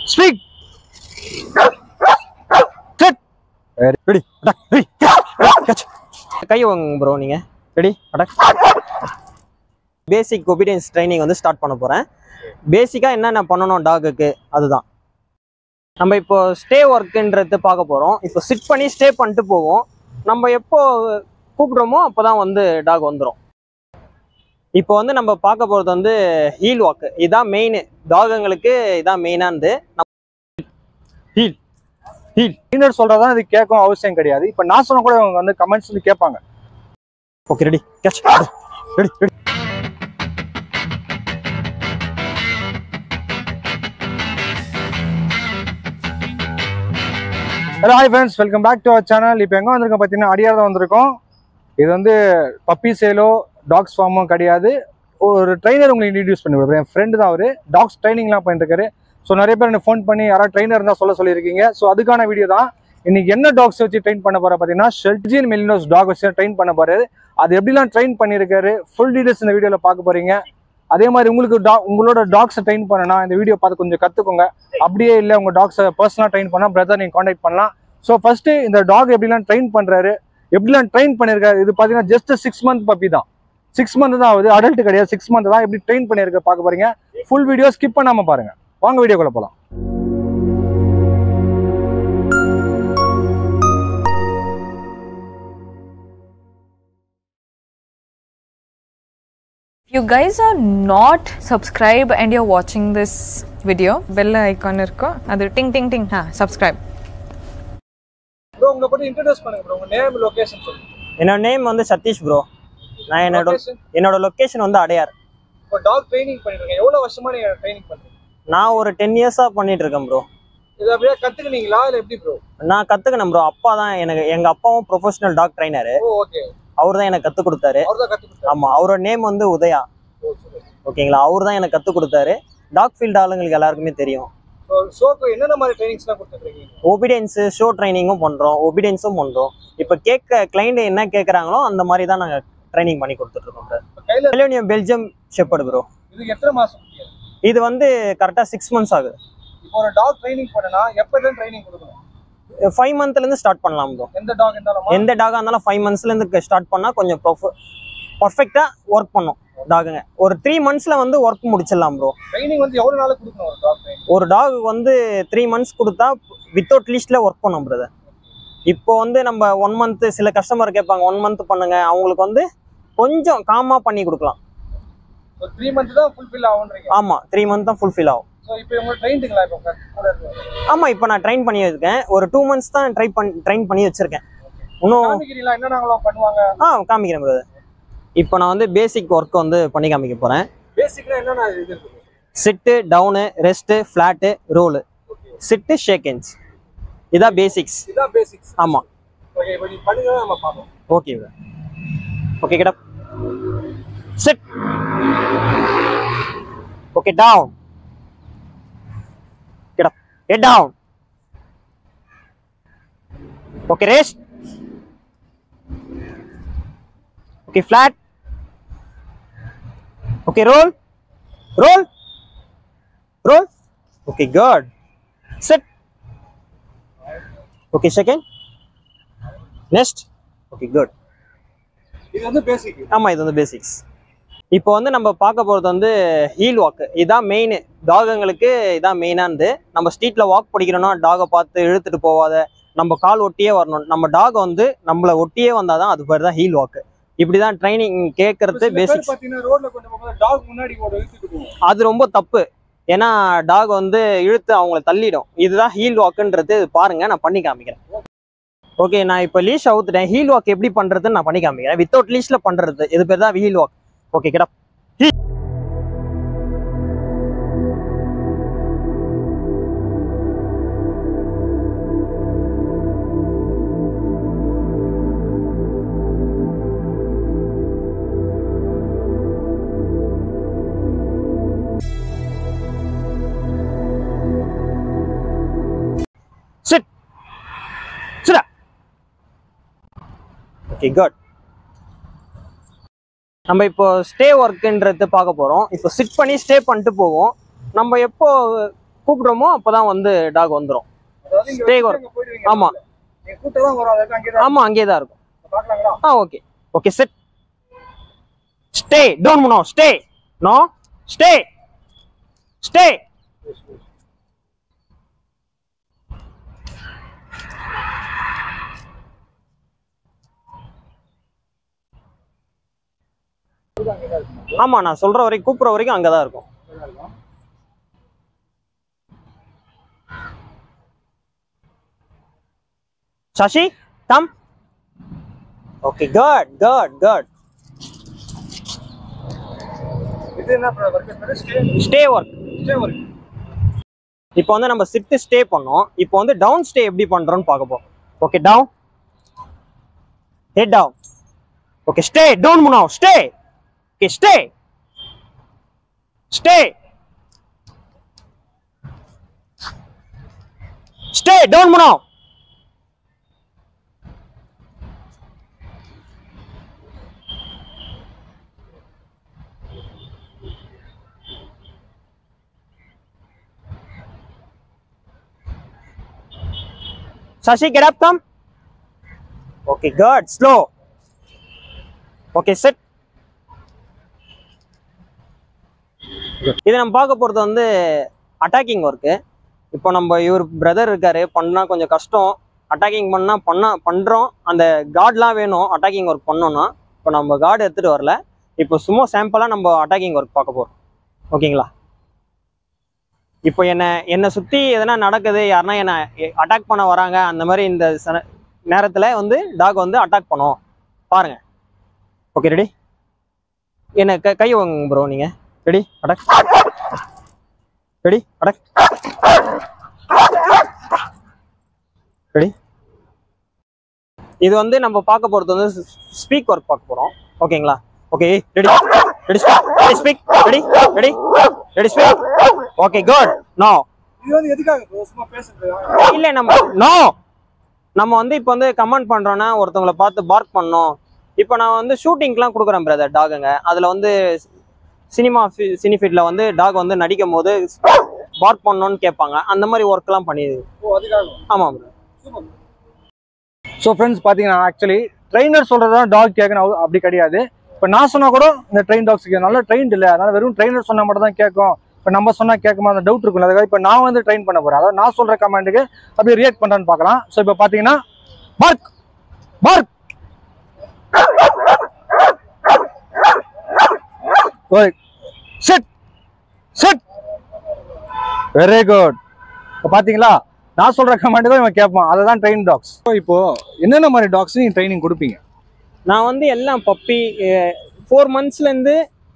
Speak ready attack ready catch கை வாங்க bro நீங்க ready attack basic obedience training வந்து ஸ்டார்ட் பண்ண போறேன் பேசிக்காக என்னென்ன பண்ணணும் டாகுக்கு அதுதான் நம்ம இப்போ ஸ்டே ஒர்க்குன்றது பார்க்க போகிறோம் இப்போ சிட் பண்ணி ஸ்டே பண்ணிட்டு போவோம் நம்ம எப்போ கூப்பிடுறோமோ அப்போ தான் வந்து டாக் வந்துடும் இப்போ வந்து நம்ம பார்க்க போகிறது வந்து ஹீல் வாக்கு இதான் மெயின் டாகுங்களுக்கு இதான் மெயினானது ஹீல் ஹீல் ட்ரெயினர் சொல்றதான் இது கேட்கும் அவசியம் கிடையாது இப்ப நான் சொன்ன கூட இவங்க வந்து கமெண்ட்ஸ் வந்து கேட்பாங்க okay ready catch ready ready hello hi friends welcome back to our channel இப்போ எங்கே வந்திருக்கோம் பார்த்தீங்கன்னா அடியார் தான் வந்திருக்கோம் இது வந்து பப்பி சேலோ டாக்ஸ் ஃபார்மும் கிடையாது ஒரு ட்ரைனர் உங்களுக்கு இன்ட்ரடியூஸ் பண்ணி விடுறேன் என் ஃப்ரெண்டு தான் அவர் டாக்ஸ் ட்ரைனிங்லாம் பண்ணிட்டு இருக்காரு ஸோ நிறைய பேர் எனக்கு ஃபோன் பண்ணி யாராவது ட்ரைனர் இருந்தால் சொல்ல சொல்லியிருக்கீங்க ஸோ அதுக்கான வீடியோ தான் இன்னைக்கு என்ன டாக்ஸ் வச்சு ட்ரெயின் பண்ண போற பார்த்தீங்கன்னா ஷெல்ஜின் மெலினோஸ் டாக் வச்சு ட்ரெயின் பண்ண போறாரு அது எப்படிலாம் ட்ரெயின் பண்ணியிருக்காரு ஃபுல் டீடைல்ஸ் இந்த வீடியோவில் பார்க்க போறீங்க அதே மாதிரி உங்களுக்கு டா உங்களோட டாக்ஸை ட்ரெயின் பண்ணனா இந்த வீடியோ பார்த்து கொஞ்சம் கற்றுக்கோங்க அப்படியே இல்லை உங்கள் டாக்ஸை பர்சனலாக ட்ரெயின் பண்ணால் பிரதர் நீங்கள் காண்டாக்ட் பண்ணலாம் ஸோ ஃபர்ஸ்ட் இந்த டாக் எப்படிலாம் ட்ரெயின் பண்றாரு எப்படிலாம் ட்ரெயின் பண்ணிருக்காரு இது பார்த்தீங்கன்னா ஜஸ்ட் சிக்ஸ் மந்த் பப்பி தான் சிக்ஸ் மந்த் தான் ஆகுது அடல்ட் கிடையாது சிக்ஸ் மந்த் தான் எப்படி ட்ரெயின் பண்ணிருக்க பார்க்க போறீங்க ஃபுல் வீடியோ ஸ்கிப் பண்ணாம பாருங்க வாங்க வீடியோக்குள்ள போலாம் If you guys are not subscribed and you're watching this video, bell icon இருக்கோ அது டிங் டிங் டிங் ஆ subscribe. ப்ரோ உங்களை பத்தி இன்ட்ரடியூஸ் பண்ணுங்க ப்ரோ உங்க நேம் லொகேஷன் சொல்லுங்க என்னோட நேம் வந்து சதீஷ் ப்ரோ நான் என்னோட என்னோட லொக்கேஷன் வந்து அடையார் இப்போ டாக் ட்ரைனிங் பண்ணிருக்கீங்க எவ்வளவு வருஷமா நீங்க ட்ரைனிங் பண்றீங்க நான் ஒரு டென் இயர்ஸாக பண்ணிட்டு இருக்கேன் ப்ரோ இது அப்படியே கத்துக்கினீங்களா இல்ல எப்படி ப்ரோ நான் கற்றுக்கினேன் ப்ரோ அப்பா தான் எனக்கு எங்கள் அப்பாவும் professional dog trainer oh okay அவர் தான் எனக்கு கற்றுக் கொடுத்தாரு அவர் தான் கத்து கொடுத்தாரு ஆமாம் அவரோட நேம் வந்து உதயா ஓ சூப்பர் ஓகேங்களா அவர் தான் எனக்கு கற்றுக் கொடுத்தாரு டாக் ஃபீல்ட் ஆளுங்களுக்கு எல்லாருக்குமே தெரியும் ஸோ ஷோக்கு என்னென்ன மாதிரி ட்ரைனிங்ஸ்லாம் கொடுத்துருக்கீங்க ஒபிடியன்ஸு ஷோ ட்ரைனிங்கும் பண்ணுறோம் ஒபிடியன்ஸும் பண்ணுறோம் இப்போ கேட்க கிளைண்ட் என்ன கேட்குறாங்களோ அந்த மாதிரி தான் நாங்கள் ட்ரைனிங் பண்ணி கொடுத்துட்ருக்கோம் ப்ரோ இப்போ கையில பெலோனியம் பெல்ஜியம் ஷெப்பர்டு ப்ரோ இதுக்கு எத்தனை மாசம் முடியாது இது வந்து கரெக்டாக சிக்ஸ் மந்த்ஸ் ஆகுது இப்போ ஒரு டாக் ட்ரைனிங் பண்ணனா எப்போ ட்ரைனிங் கொடுக்கணும் ஃபைவ் மந்த்லேருந்து ஸ்டார்ட் பண்ணலாம் ப்ரோ எந்த டாக் இருந்தாலும் எந்த டாகாக இருந்தாலும் ஃபைவ் மந்த்ஸ்லேருந்து ஸ்டார்ட் பண்ணால் கொஞ்சம் ப்ரொஃப பர்ஃபெக்டாக ஒர்க் பண்ணும் டாகுங்க ஒரு த்ரீ மந்த்ஸில் வந்து ஒர்க் முடிச்சிடலாம் ப்ரோ ட்ரைனிங் வந்து எவ்வளவு நாளுக்கு கொடுக்கணும் ஒரு டாக் ட்ரைனிங் ஒரு டாக் வந்து த்ரீ மந்த்ஸ் கொடுத்தா வித்தவுட் லீஸ்ட்டில் ஒர்க் பண்ணும் பிரதர் இப்போ வந்து நம்ம ஒன் மந்த்து சில கஸ்டமர் கேட்பாங்க ஒன் மந்த் பண்ணுங்க அவங்களுக்கு வந்து கொஞ்சம் காமாக பண்ணி கொடுக்கலாம் ஒரு த்ரீ மந்த் தான் ஃபுல்ஃபில் ஆகுன்றீங்க ஆமாம் த்ரீ மந்த் தான் ஃபுல்ஃபில் ஆகும் ஸோ இப்போ இவங்க ட்ரைனிங்களா இப்போ கூட இருக்கு ஆமாம் இப்போ நான் ட்ரைன் பண்ணி வச்சிருக்கேன் ஒரு டூ மந்த்ஸ் தான் ட்ரை பண்ணி ட்ரைன் பண்ணி வச்சுருக்கேன் இன்னும் காமிக்கிறீங்களா என்னென்னலாம் பண்ணுவாங்க ஆ காமிக்கிறேன் பிரதர் இப்போ நான் வந்து பேசிக் ஒர்க் வந்து பண்ணி காமிக்க போகிறேன் பேசிக்கலா என்னென்ன இது இருக்கு sit down rest flat roll sit shake hands இதான் பேசிக்ஸ் இதான் பேசிக்ஸ் ஆமாம் ஓகே இப்போ நீங்க பண்ணுங்க நம்ம பார்ப்போம் okay okay get up sit okay down get up get down okay rest okay flat okay roll roll roll okay good sit okay second next okay good இது வந்து பேசிக் ஆமாம் இது வந்து பேசிக்ஸ் இப்போ வந்து நம்ம பார்க்க போகிறது வந்து ஹீல் வாக்கு இதான் மெயின் டாகுங்களுக்கு இதான் மெயினானது நம்ம ஸ்ட்ரீட்டில் வாக் படிக்கிறோன்னா டாகை பார்த்து இழுத்துட்டு போவாத நம்ம கால் ஒட்டியே வரணும் நம்ம டாக் வந்து நம்மளை ஒட்டியே வந்தால் தான் அது பேர் தான் ஹீல் வாக்கு இப்படி தான் ட்ரைனிங் கேட்கறது பேசிக்ஸ் பாத்தீங்கன்னா ரோட்ல கொண்டு போகும்போது டாக் முன்னாடி ஒரு இழுத்துட்டு போகும் அது ரொம்ப தப்பு ஏன்னா டாக் வந்து இழுத்து அவங்கள தள்ளிடும் இதுதான் ஹீல் வாக்குன்றது பாருங்க நான் பண்ணி காமிக்கிறேன் ஓகே நான் இப்போ லீஷ் அவுத்துட்டேன் ஹீல் வாக் எப்படி பண்றதுன்னு நான் பண்ணி காமிக்கிறேன் வித்தவுட் லீஷ்ல பண்றது இது பேர் தான் ஹீல் வாக் ஓகே கிடா Sit. Sit up. Okay, good. நம்ம இப்போ ஸ்டே ஒர்க்குன்றது பார்க்க போகிறோம் இப்போ சிட் பண்ணி ஸ்டே பண்ணிட்டு போவோம் நம்ம எப்போ கூப்பிடுறோமோ அப்பதான் வந்து டாக் வந்துடும் அதாவது இங்க Stay வச்சுட்டு work. அங்க போயிடுவீங்க. ஆமா நீங்க கூட்டம் தான் வரும் அதுக்கு அங்கே தான் ஆமா அங்கேயே தான் இருக்கும் பார்க்கலாங்களா ஆ okay okay sit stay don't move no stay no stay stay ஆமா நான் சொல்ற வரைக்கும் கூப்பிடுற வரைக்கும் அங்கதான் இருக்கும் Sashi come okay good good good இது என்ன work stay stay work stay work இப்போ வந்து நம்ம சிட்டு ஸ்டே பண்ணோம் இப்போ வந்து டவுன் ஸ்டே எப்படி பண்றோம்னு பார்க்க போறோம் okay down head down okay stay down முனோ stay okay stay stay stay down முனோ Sashi, get up, come. Okay, good. Slow. Okay, sit. Good. இது நம்ம பார்க்க போகிறது வந்து அட்டாக்கிங் ஒர்க்கு இப்போ நம்ம இவர் பிரதர் இருக்காரு பண்ணா கொஞ்சம் கஷ்டம் அட்டாக்கிங் பண்ணா பண்ண பண்ணுறோம் அந்த கார்ட்லாம் வேணும் அட்டாக்கிங் ஒர்க் பண்ணோம்னா இப்போ நம்ம கார்டு எடுத்துகிட்டு வரல இப்போ சும்மா சாம்பிளாக நம்ம அட்டாக்கிங் ஒர்க் பார்க்க போகிறோம் ஓகேங்களா இப்போ என்ன என்னை சுற்றி எதனா நடக்குது யாருன்னா என்னை அட்டாக் பண்ண வராங்க அந்த மாதிரி இந்த சன நேரத்தில் வந்து டாக் வந்து அட்டாக் பண்ணும் பாருங்க ஓகே ரெடி என்ன க கை வாங்க ப்ரோ நீங்கள் ready attack ready attack ready இது வந்து நம்ம பார்க்க போகிறது வந்து ஸ்பீக் ஒர்க் பார்க்க போகிறோம் ஓகேங்களா okay ready ready ready speak ready ready ready speak okay good no இது வந்து எதுக்காக bro? சும்மா பேசுறது இல்ல நம்ம நோ நம்ம வந்து இப்போ வந்து கமெண்ட் பண்றோம்னா ஒருத்தவங்கள பார்த்து பார்க் பண்ணோம் இப்போ நான் வந்து ஷூட்டிங்க்குலாம் கொடுக்குறேன் பிரதர் டாகுங்க அதில் வந்து சினிமா சினிஃபிட்ல வந்து டாக் வந்து நடிக்கும் போது பார்க் பண்ணணும்னு கேட்பாங்க அந்த மாதிரி ஒர்க்லாம் பண்ணி ஓ அதுக்காக ஆமாம் bro. சூப்பர் ஸோ ஃப்ரெண்ட்ஸ் பார்த்தீங்கன்னா ஆக்சுவலி ட்ரைனர் சொல்கிறது தான் டாக் கேட்கணும் அது- அப்படி கிடையாது இப்போ நான் சொன்னா கூட இந்த ட்ரெயின் டாக்ஸுக்கு நல்லா ட்ரெயின் இல்லை அதனால வெறும் ட்ரைனர் சொன்னா மட்டும் தான் கேட்கும் இப்போ நம்ம சொன்னா கேட்குமா அந்த டவுட் இருக்கும்ல அதுக்காக இப்போ நான் வந்து ட்ரெயின் பண்ண போறேன் அதாவது நான் சொல்ற கமாண்டுக்கு அப்படியே ரியாக்ட் பண்றான்னு பார்க்கலாம் ஸோ இப்போ பார்த்தீங்கன்னா பார்க் பார்க் ஓய் செட் செட் வெரி குட் இப்போ பார்த்தீங்களா நான் சொல்ற கமாண்டு தான் இவன் கேட்பான் அதை தான் ட்ரெயின் டாக்ஸ் இப்போ என்னென்ன மாதிரி டாக்ஸ் நீங்க ட்ரைனிங் கொடுப்பீங்க நான் வந்து எல்லாம் பப்பி ஃபோர் மந்த்ஸ்லேருந்து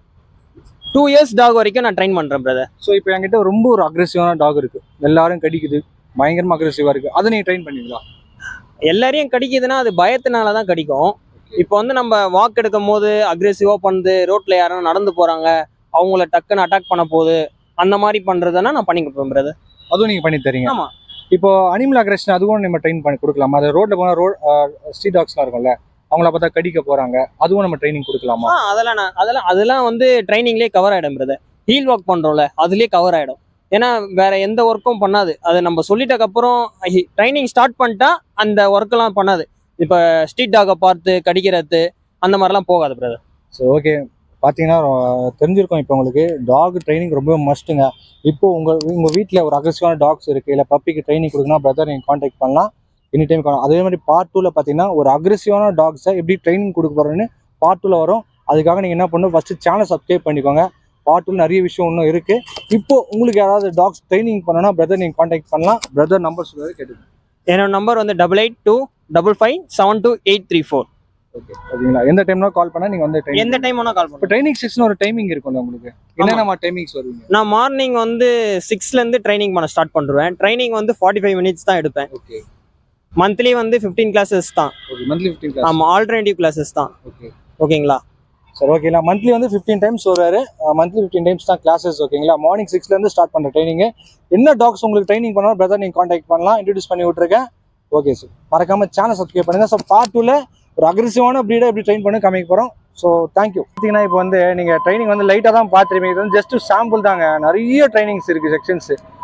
டூ இயர்ஸ் டாக் வரைக்கும் நான் ட்ரைன் பண்ணுறேன் பிரதர் ஸோ இப்போ என்கிட்ட ரொம்ப ஒரு அக்ரெசிவான டாக் இருக்கு எல்லாரும் கடிக்குது பயங்கரமா அக்ரெசிவா இருக்கு அதை நீங்க ட்ரெயின் பண்ணுவீங்களா எல்லாரையும் கடிக்குதுன்னா அது பயத்தினால தான் கடிக்கும் இப்போ வந்து நம்ம வாக் எடுக்கும் போது அக்ரெசிவாக பண்ணுது ரோட்டில் யாரும் நடந்து போகிறாங்க அவங்கள டக்குன்னு அட்டாக் பண்ண போகுது அந்த மாதிரி பண்ணுறதுன்னா நான் பண்ணி கொடுப்பேன் பிரதர் அதுவும் நீங்க பண்ணி தரீங்க ஆமா. இப்போ அனிமல் அக்ரெஷன் அதுவும் நம்ம ட்ரெயின் பண்ணி கொடுக்கலாமா அது ரோட்ல போனா ரோட் ஸ்ட்ரீட் டாக்ஸ்லாம் இருக்கும்ல அவங்கள பார்த்தா கடிக்க போறாங்க அதுவும் நம்ம ட்ரைனிங் கொடுக்கலாமா ஆ அதெல்லாம் நான் அதெல்லாம் அதெல்லாம் வந்து ட்ரைனிங்லேயே கவர் ஆகிடும் பிரதர் ஹீல் ஒர்க் பண்ணுறோம்ல அதுலேயே கவர் ஆகிடும் ஏன்னா வேற எந்த ஒர்க்கும் பண்ணாது அது நம்ம சொல்லிட்டக்கப்புறம் ட்ரைனிங் ஸ்டார்ட் பண்ணிட்டா அந்த ஒர்க்கெல்லாம் பண்ணாது இப்போ ஸ்ட்ரீட் டாகை பார்த்து கடிக்கிறது அந்த மாதிரிலாம் போகாது பிரதர் ஸோ ஓகே பார்த்தீங்கன்னா ரொ- தெரிஞ்சிருக்கும் இப்போ உங்களுக்கு டாக் ட்ரைனிங் ரொம்ப மஸ்ட்டுங்க இப்போ உங்கள் உங்கள் வீட்டில் ஒரு அக்ரெசிவான டாக்ஸ் இருக்குது இல்லை பப்பிக்கு ட்ரைனிங் கொடுக்கணும் பிரதர் நீங்கள் காண்டாக்ட் பண்ணலாம் எனி டைம் அதே மாதிரி பார்ட் டூவில் பார்த்தீங்கன்னா ஒரு அக்ரெசிவான டாக்ஸை எப்படி ட்ரைனிங் கொடுக்க போகிறோன்னு பார்ட் டூவில் வரும் அதுக்காக நீங்கள் என்ன பண்ணணும் ஃபஸ்ட்டு சேனல் சப்ஸ்கிரைப் பண்ணிக்கோங்க பார்ட் டூவில் நிறைய விஷயம் இன்னும் இருக்குது இப்போ உங்களுக்கு யாராவது டாக்ஸ் ட்ரைனிங் பண்ணணும்னா பிரதர் நீங்கள் காண்டாக்ட் பண்ணலாம் பிரதர் நம்பர் சொல்லுறது கேட்டுக்கோங்க என்னோட நம்பர் வந்து double eight two double five seven two eight three four okay ஓகேங்களா எந்த டைம்னா கால் பண்ணால் நீங்கள் வந்து ட்ரைனிங் எந்த டைம் வேணால் கால் இப்போ பண்ணுங்க ட்ரைனிங் செக்ஷன் ஒரு டைமிங் இருக்கும்ல உங்களுக்கு என்னென்ன டைமிங்ஸ் வருவீங்க நான் மார்னிங் வந்து சிக்ஸ்லேருந்து ட்ரைனிங் பண்ண ஸ்டார்ட் பண்ணுவேன் ட்ரைனிங் வந்து ஃபார்ட்டி ஃபைவ் மினிட்ஸ் தான் எடுப்பேன் ஓகே மந்த்லி வந்து ஃபிஃப்டீன் கிளாஸஸ் தான் ஓகே மந்த்லி ஃபிஃப்டீன் கிளாஸ் ஆமாம் ஆல்டர்னேட்டிவ் கிளாஸஸ் தான் ஓகே ஓகேங்களா சரி ஓகேங்களா மந்த்லி வந்து ஃபிஃப்டீன் டைம்ஸ் வருவாரு மந்த்லி ஃபிஃப்டீன் டைம்ஸ் தான் கிளாஸஸ் ஓகேங்களா மார்னிங் சிக்ஸ்லேருந்து ஸ்டார்ட் பண்ணுற ட்ரைனிங் என்ன டாக்ஸ் உங்களுக்கு ட்ரைனிங் பண்ணாலும் பிரதர் நீங்கள் காண்டாக்ட் பண்ணலாம் இன்ட்ரடியூஸ் பண்ணி விட்ருக்கேன் ஓகே சார் மறக்காம சேனல் சப்ஸ்கிரைப் பண்ணுங்க ஸோ பார்ட் டூவில் ஒரு அக்ரெசிவான ப்ரீடை எப்படி ட்ரெயின் பண்ணி காமிக்க போகிறோம் ஸோ தேங்க்யூ பார்த்தீங்கன்னா இப்போ வந்து நீங்கள் ட்ரைனிங் வந்து லைட்டாக தான் பார்த்துருப்பீங்க இது வந்து ஜஸ்ட் சாம்பிள் தாங்க நிறைய ட்ரைனிங்ஸ் இருக்குது செக்ஷன்ஸ்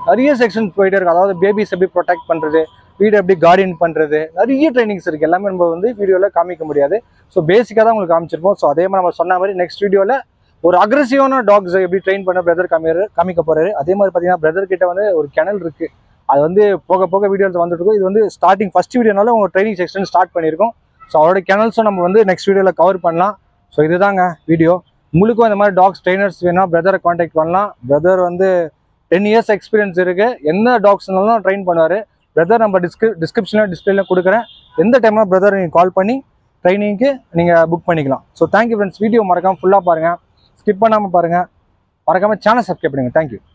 நிறைய செக்ஷன் போயிட்டே இருக்கும் அதாவது பேபிஸ் எப்படி ப்ரொடெக்ட் பண்ணுறது வீடு எப்படி கார்டியன் பண்ணுறது நிறைய ட்ரைனிங்ஸ் இருக்குது எல்லாமே நம்ம வந்து வீடியோவில் காமிக்க முடியாது ஸோ பேசிக்காக தான் உங்களுக்கு காமிச்சிருப்போம் ஸோ அதே மாதிரி நம்ம சொன்ன மாதிரி நெக்ஸ்ட் வீடியோவில் ஒரு அக்ரெசிவான டாக்ஸ் எப்படி ட்ரெயின் பண்ண பிரதர் காமியாரு காமிக்க போறாரு அதே மாதிரி பார்த்தீங்கன்னா பிரதர் கிட்ட வந்து ஒரு கிணல் இருக்கு அது வந்து போக போக வீடியோஸ் வந்துட்டு இருக்கும் இது வந்து ஸ்டார்டிங் ஃபர்ஸ்ட் வீடியோனால உங்க ட்ரைனிங் செக்ஷன் ஸ்டார்ட் பண்ணியிருக்கோம் ஸோ அவரோட கிணல்ஸும் நம்ம வந்து நெக்ஸ்ட் வீடியோவில் கவர் பண்ணலாம் ஸோ இதுதாங்க வீடியோ உங்களுக்கும் இந்த மாதிரி டாக்ஸ் ட்ரைனர்ஸ் வேணா பிரதரை காண்டாக்ட் பண்ணலாம் பிரதர் வந்து டென் இயர்ஸ் எக்ஸ்பீரியன்ஸ் இருக்கு என்ன டாக்ஸ்னாலும் ட்ரெயின் பண்ணுவார் பிரதர் நம்ம டிஸ்கிரி டிஸ்கிரிப்ஷனில் டிஸ்பிளேல கொடுக்குறேன் எந்த டைம்ல பிரதர் நீங்கள் கால் பண்ணி ட்ரைனிங்க்கு நீங்கள் புக் பண்ணிக்கலாம் ஸோ தேங்க்யூ ஃப்ரெண்ட்ஸ் வீடியோ மறக்காம ஃபுல்லாக பாருங்கள் ஸ்கிப் பண்ணாமல் பாருங்கள் மறக்காமல் சேனல் சப்ஸ்கிரைப் பண்ணுங்கள் தேங்க்யூ